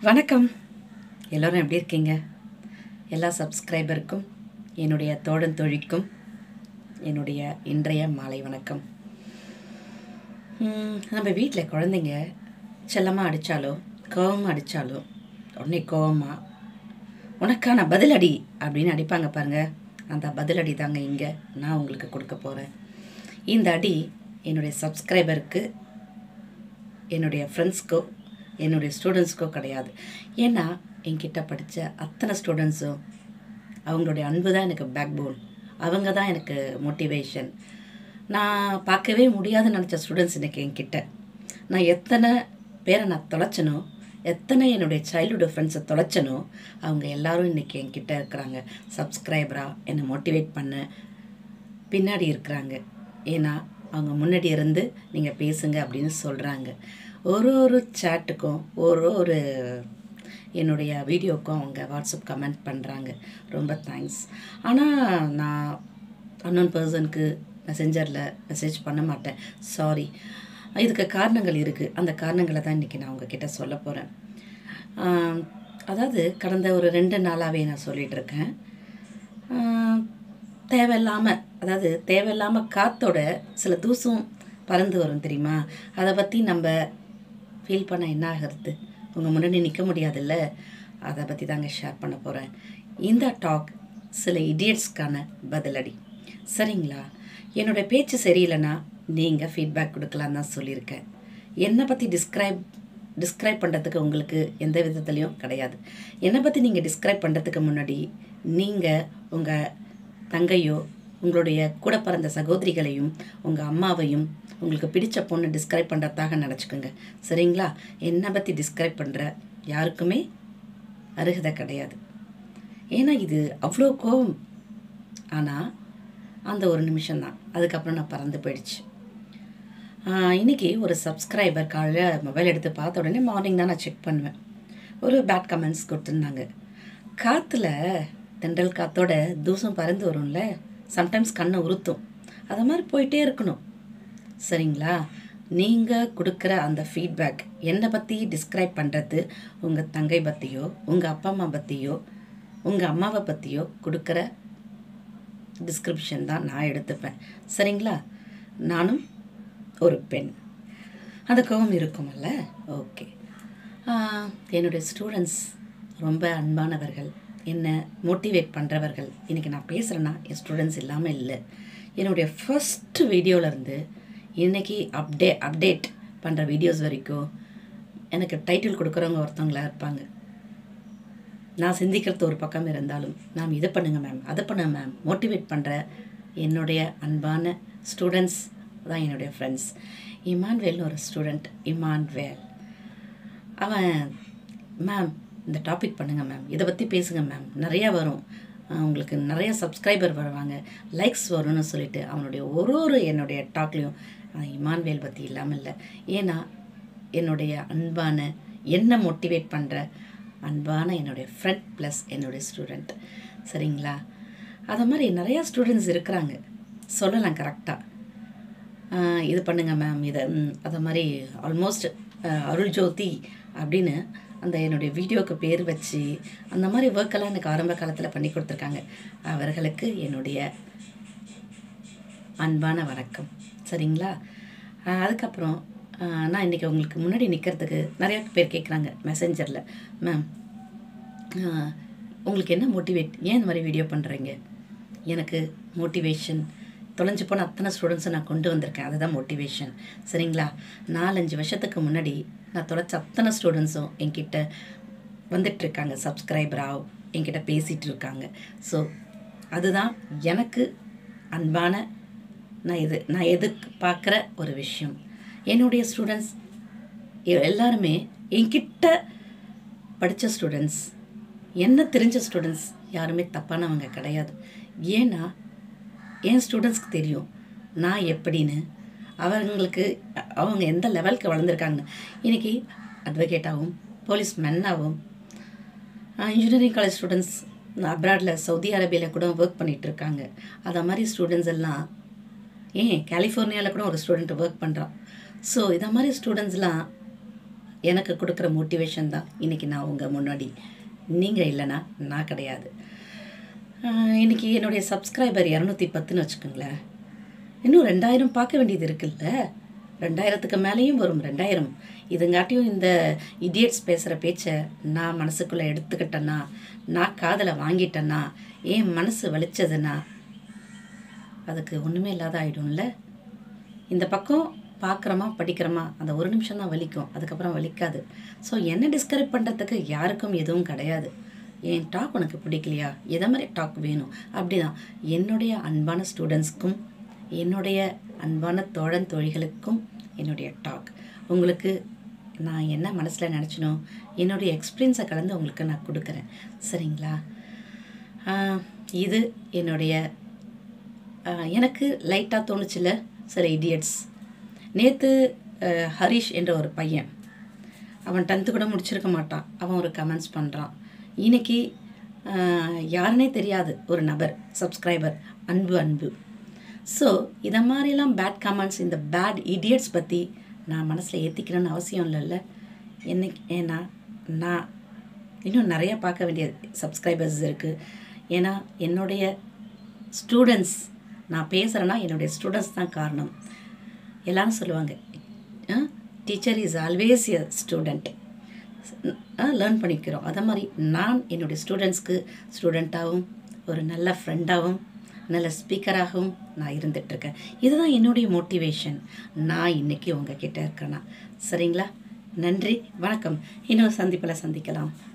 வணக்கம் எல்லோரும் எப்படி இருக்கீங்க எல்லா சப்ஸ்கிரைபருக்கும் என்னுடைய தோழன் தொழிக்கும் என்னுடைய இன்றைய மாலை வணக்கம் ம், நம்ம வீட்டில் குழந்தைங்க செல்லமாக அடித்தாலோ கோவமாக அடித்தாலோ உடனே கோவமாக உனக்கான பதிலடி அப்படின்னு அடிப்பாங்க பாருங்க அந்த பதிலடி தாங்க இங்கே நான் உங்களுக்கு கொடுக்க போகிறேன் இந்த அடி என்னுடைய சப்ஸ்கிரைபருக்கு என்னுடைய ஃப்ரெண்ட்ஸ்க்கோ என்னுடைய ஸ்டூடெண்ட்ஸ்க்கோ கிடையாது ஏன்னா என்கிட்ட படித்த அத்தனை ஸ்டூடெண்ட்ஸும் அவங்களுடைய அன்பு தான் எனக்கு பேக் போன் அவங்க தான் எனக்கு மோட்டிவேஷன் நான் பார்க்கவே முடியாதுன்னு நினச்ச ஸ்டூடெண்ட்ஸ் இன்றைக்கி என்கிட்ட நான் எத்தனை பேரை நான் தொலைச்சனோ எத்தனை என்னுடைய சைல்டுஹுட் ஃப்ரெண்ட்ஸை தொலைச்சனோ அவங்க எல்லாரும் இன்றைக்கி என்கிட்ட இருக்கிறாங்க சப்ஸ்கிரைபராக என்னை மோட்டிவேட் பண்ண பின்னாடி இருக்கிறாங்க ஏன்னா அவங்க முன்னாடி இருந்து நீங்கள் பேசுங்க அப்படின்னு சொல்கிறாங்க ஒரு ஒரு சேட்டுக்கும் ஒரு ஒரு என்னுடைய வீடியோக்கும் அவங்க வாட்ஸ்அப் கமெண்ட் பண்ணுறாங்க ரொம்ப தேங்க்ஸ் ஆனால் நான் அன்னோன் பர்சனுக்கு மெசஞ்சரில் மெசேஜ் பண்ண மாட்டேன் சாரி இதுக்கு காரணங்கள் இருக்குது அந்த காரணங்களை தான் இன்றைக்கி நான் உங்ககிட்ட சொல்ல போகிறேன் அதாவது கடந்த ஒரு ரெண்டு நாளாகவே நான் சொல்லிகிட்டு இருக்கேன் ஆஹ், தேவையில்லாமல் அதாவது தேவையில்லாமல் காத்தோட சில தூசும் பறந்து வரும் தெரியுமா அதை பற்றி நம்ம ஃபீல் பண்ண என்ன ஆகிறது உங்கள் முன்னாடி நிற்க முடியாதுல்ல அதை பற்றி தாங்க ஷேர் பண்ண போகிறேன் இந்த டாக் சில இடியட்ஸ்க்கான பதிலடி சரிங்களா என்னோட பேச்சு சரியில்லைன்னா நீங்கள் ஃபீட்பேக் கொடுக்கலாம் தான் சொல்லியிருக்கேன் என்னை பற்றி டிஸ்கிரைப் டிஸ்கிரைப் பண்ணுறதுக்கு உங்களுக்கு எந்த விதத்துலையும் கிடையாது என்னை பற்றி நீங்கள் டிஸ்கிரைப் பண்ணுறதுக்கு முன்னாடி நீங்கள் உங்கள் தங்கையோ உங்களுடைய கூட பிறந்த சகோதரிகளையும் உங்கள் அம்மாவையும் உங்களுக்கு பிடிச்ச பொண்ணு டிஸ்கிரைப் பண்ணுறதாக நினச்சிக்கோங்க சரிங்களா என்னை பற்றி டிஸ்கிரைப் பண்ணுற யாருக்குமே அருகதை கிடையாது ஏன்னா இது அவ்வளோ கோவம் ஆனால் அந்த ஒரு நிமிஷம்தான் அதுக்கப்புறம் நான் பறந்து போயிடுச்சு ஆஹ் இன்னைக்கு ஒரு சப்ஸ்கிரைபர் காலையில் மொபைல் எடுத்து பார்த்த உடனே மார்னிங் தான் நான் செக் பண்ணுவேன் ஒரு பேட் கமெண்ட்ஸ் கொடுத்துருந்தாங்க காற்றுல தென்றல் காத்தோட தூசம் பறந்து வரும்ல சம்டைம்ஸ் கண்ணை உறுத்தும் அது மாதிரி போயிட்டே இருக்கணும் சரிங்களா நீங்கள் கொடுக்குற அந்த ஃபீட்பேக் என்னை பற்றி டிஸ்கிரைப் பண்ணுறது உங்கள் தங்கை பற்றியோ உங்கள் அப்பா அம்மா பற்றியோ உங்கள் அம்மாவை பற்றியோ கொடுக்குற டிஸ்கிரிப்ஷன் தான் நான் எடுத்துப்பேன் சரிங்களா நானும் ஒரு பெண் அந்த கோபம் இருக்குமல்ல ஓகே என்னுடைய ஸ்டூடெண்ட்ஸ் ரொம்ப அன்பானவர்கள் என்னை மோட்டிவேட் பண்ணுறவர்கள் இன்றைக்கி நான் பேசுகிறேன்னா என் ஸ்டூடெண்ட்ஸ் இல்லாமல் இல்லை என்னுடைய ஃபஸ்ட்டு வீடியோவிலேருந்து இன்றைக்கி அப்டே அப்டேட் பண்ணுற வீடியோஸ் வரைக்கும் எனக்கு டைட்டில் கொடுக்குறவங்க ஒருத்தவங்களா இருப்பாங்க நான் சிந்திக்கிறது ஒரு பக்கம் இருந்தாலும் நாம் இதை பண்ணுங்க மேம் அதை பண்ணுங்க மேம் மோட்டிவேட் பண்ணுற என்னுடைய அன்பான ஸ்டூடெண்ட்ஸ் தான் என்னுடைய ஃப்ரெண்ட்ஸ் இமான்வேல்னு ஒரு ஸ்டூடெண்ட் இமான்வேல் அவன் மேம் இந்த டாபிக் பண்ணுங்க மேம் இதை பற்றி பேசுங்க மேம் நிறையா வரும் அஹ் உங்களுக்கு நிறைய சப்ஸ்கிரைபர் வருவாங்க லைக்ஸ் வரும்னு சொல்லிட்டு அவனுடைய ஒரு ஒரு என்னுடைய டாக்லேயும் இமான்வேல் பற்றி இல்லாமல் இல்லை ஏன்னா என்னுடைய அன்பான என்ன மோட்டிவேட் பண்ணுற அன்பான என்னுடைய ஃப்ரெண்ட் ப்ளஸ் என்னுடைய ஸ்டூடெண்ட் சரிங்களா அதை மாதிரி நிறையா ஸ்டூடெண்ட்ஸ் இருக்கிறாங்க சொல்லலாம் கரெக்டாக இது பண்ணுங்க மேம் இதை ம், அதை மாதிரி ஆல்மோஸ்ட் அருள் ஜோதி அப்படின்னு அந்த என்னுடைய வீடியோவுக்கு பேர் வச்சு அந்த மாதிரி ஒர்க்கெல்லாம் எனக்கு ஆரம்ப காலத்தில் பண்ணி கொடுத்துருக்காங்க அவர்களுக்கு என்னுடைய அன்பான வணக்கம் சரிங்களா அஹ் அதுக்கப்புறம் அஹ் நான் இன்றைக்கி உங்களுக்கு முன்னாடி நிற்கிறதுக்கு நிறைய பேர் கேட்குறாங்க மெசஞ்சரில் மேம் உங்களுக்கு என்ன மோட்டிவேட் ஏன் இந்த மாதிரி வீடியோ பண்ணுறீங்க எனக்கு மோட்டிவேஷன் தொலைஞ்சு போன அத்தனை ஸ்டூடெண்ட்ஸை நான் கொண்டு வந்திருக்கேன் அதுதான் மோட்டிவேஷன் சரிங்களா நாலஞ்சு வருஷத்துக்கு முன்னாடி நான் தொலைச்ச அத்தனை ஸ்டூடெண்ட்ஸும் என்கிட்ட வந்துட்டுருக்காங்க சப்ஸ்கிரைபராக என்கிட்ட பேசிகிட்டு இருக்காங்க ஸோ அதுதான் எனக்கு அன்பான நான் இது நான் எதிர்பார்க்குற ஒரு விஷயம் என்னுடைய ஸ்டூடெண்ட்ஸ் எல்லாருமே என்கிட்ட படித்த ஸ்டூடெண்ட்ஸ் என்ன தெரிஞ்ச ஸ்டூடெண்ட்ஸ் யாருமே தப்பானவங்க கிடையாது ஏன்னா என் ஸ்டூடெண்ட்ஸ்க்கு தெரியும் நான் எப்படின்னு அவங்களுக்கு அவங்க எந்த லெவலுக்கு வளர்ந்துருக்காங்கன்னு இன்றைக்கி அட்வொகேட்டாகவும் போலீஸ் மென்னாகவும் இன்ஜினியரிங் காலேஜ் ஸ்டூடெண்ட்ஸ் அப்ராடில் சவுதி அரேபியாவில் கூட ஒர்க் பண்ணிட்டு இருக்காங்க அதை மாதிரி ஸ்டூடெண்ட்ஸ் எல்லாம் ஏன் கலிஃபோர்னியாவில் கூட ஒரு ஸ்டூடெண்ட் ஒர்க் பண்ணுறான் ஸோ இதை மாதிரி ஸ்டூடெண்ட்ஸ்லாம் எனக்கு கொடுக்குற மோட்டிவேஷன் தான் இன்றைக்கி நான் உங்கள் முன்னாடி நீங்கள் இல்லைன்னா நான் கிடையாது ஆஹ் இன்னைக்கு என்னுடைய சப்ஸ்கிரைபர் இரநூத்தி பத்துன்னு வச்சுக்கோங்களேன் இன்னும் ரெண்டாயிரம் பார்க்க வேண்டியது இருக்குல்ல ரெண்டாயிரத்துக்கு மேலேயும் வரும் ரெண்டாயிரம் இதுங்காட்டியும் இந்த இடியட்ஸ் பேசுகிற பேச்சை நான் மனசுக்குள்ளே எடுத்துக்கிட்டேன்னா நான் காதலை வாங்கிட்டேன்னா என் மனசு வலிச்சதுன்னா அதுக்கு ஒன்றுமே இல்லாத ஆயிடும்ல இந்த பக்கம் பார்க்குறோமா படிக்கிறோமா அந்த ஒரு நிமிஷம் தான் வலிக்கும் அதுக்கப்புறம் வலிக்காது ஸோ என்ன டிஸ்கரைப் பண்ணுறதுக்கு யாருக்கும் எதுவும் கிடையாது என் டாக் உனக்கு பிடிக்கலையா எதை மாதிரி டாக் வேணும் அப்படிதான் என்னுடைய அன்பான ஸ்டூடெண்ட்ஸ்க்கும் என்னுடைய அன்பான தோழன் தோழிகளுக்கும் என்னுடைய டாக் உங்களுக்கு நான் என்ன மனசில் நினச்சினோ என்னுடைய எக்ஸ்பீரியன்ஸை கலந்து உங்களுக்கு நான் கொடுக்குறேன் சரிங்களா ஆஹ் இது என்னுடைய ஆஹ் எனக்கு லைட்டாக தோணுச்சுல சில இடியட்ஸ் நேற்று ஹரிஷ் என்ற ஒரு பையன் அவன் டென்த்து கூட முடிச்சிருக்க மாட்டான் அவன் ஒரு கமெண்ட்ஸ் பண்ணுறான் இன்னைக்கு ஆஹ், யாருனே தெரியாது ஒரு நபர் சப்ஸ்கிரைபர் அன்பு அன்பு ஸோ இதை மாதிரிலாம் பேட் கமெண்ட்ஸ் இந்த பேட் இடியட்ஸ் பற்றி நான் மனசில் ஏற்றிக்கணும்னு அவசியம் இல்லைல்ல என்னைக்கு ஏன்னா நான் இன்னும் நிறைய பார்க்க வேண்டிய சப்ஸ்கிரைபர்ஸ் இருக்குது ஏன்னா என்னுடைய ஸ்டூடெண்ட்ஸ் நான் பேசுகிறேன்னா என்னுடைய ஸ்டூடெண்ட்ஸ் தான் காரணம் எல்லாரும் சொல்லுவாங்க teacher is always a student learn பண்ணிக்கிறோம் அதே மாதிரி நான் என்னுடைய ஸ்டூடெண்ட்ஸ்க்கு ஸ்டூடெண்ட்டாகவும் ஒரு நல்ல ஃப்ரெண்டாகவும் நல்ல ஸ்பீக்கராகவும் நான் இருந்துகிட்ருக்கேன் இதுதான் என்னுடைய மோட்டிவேஷன் நான் இன்னைக்கு உங்ககிட்ட இருக்கேன்னா சரிங்களா நன்றி வணக்கம் இன்னொரு சந்திப்பில் சந்திக்கலாம்